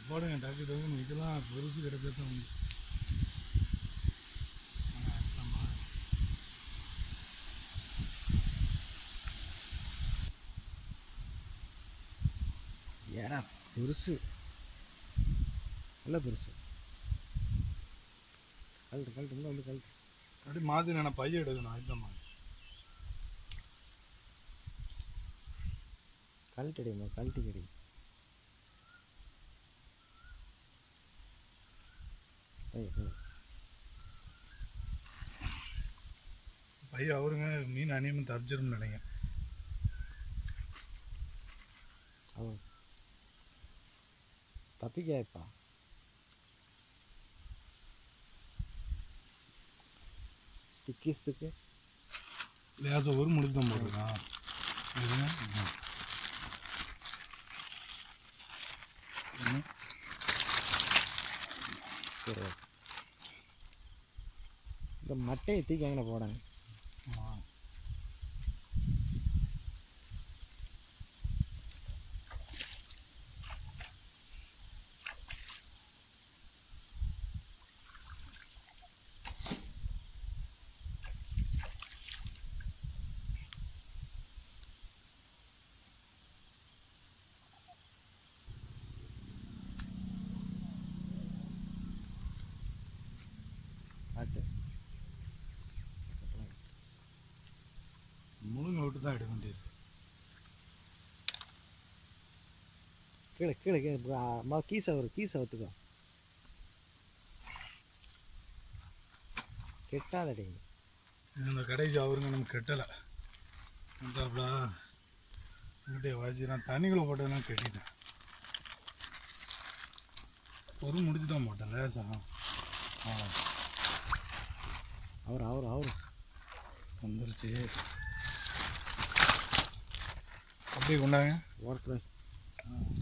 போடுங்க டக்கு டக்குன்னு இதெல்லாம் பெருசு கிடைச்சா தான் உண்டு ஆமா. ஏடா பெருசு நல்ல பெருசு கழட்டு கழட்டு இன்னும் வந்து கழட்டு அப்படி மாற்றி நான் பைய எடுக்கணும் அதுதான் மாதிரி கழட்டடிமா கழட்டி கடி ஏய், ஏய். பைய அவருங்க மீன் அநியமும் தப்பிச்சிரும்னு நினைக்கிறேன் அவன் தப்பிக்காயப்பா திக்கிஸ்துக்கு லேசாக ஒரு முடிச்சு தான் போட்டுருக்கான் எதுங்க ம். ம். சரி ஓகே. இந்த மட்டையை தூக்கி எங்கே போடாங்க ஆ. காட்டு முழுங்க விட்டு தான் எடுக்க வேண்டியது கீழே கீழே கீழே இப்ப, ஆ, அம்மா கீசை வரும் கீசை ஒத்துக்கோ கெட்டாதடி இந்த கடைசி அவருங்க நம்ம கெட்டலை வந்தாப்புல இங்கிட்டே வாசி நான் தண்ணிக்குள்ளே போட்டதெல்லாம் கட்டிட்டேன் ஒரு முடிச்சு தான் போட்டேன் லேசா ஆ அவர் அவர் அவர் வந்துருச்சு அப்படியே கொண்டாங்க ஓரத்தில் ஆ.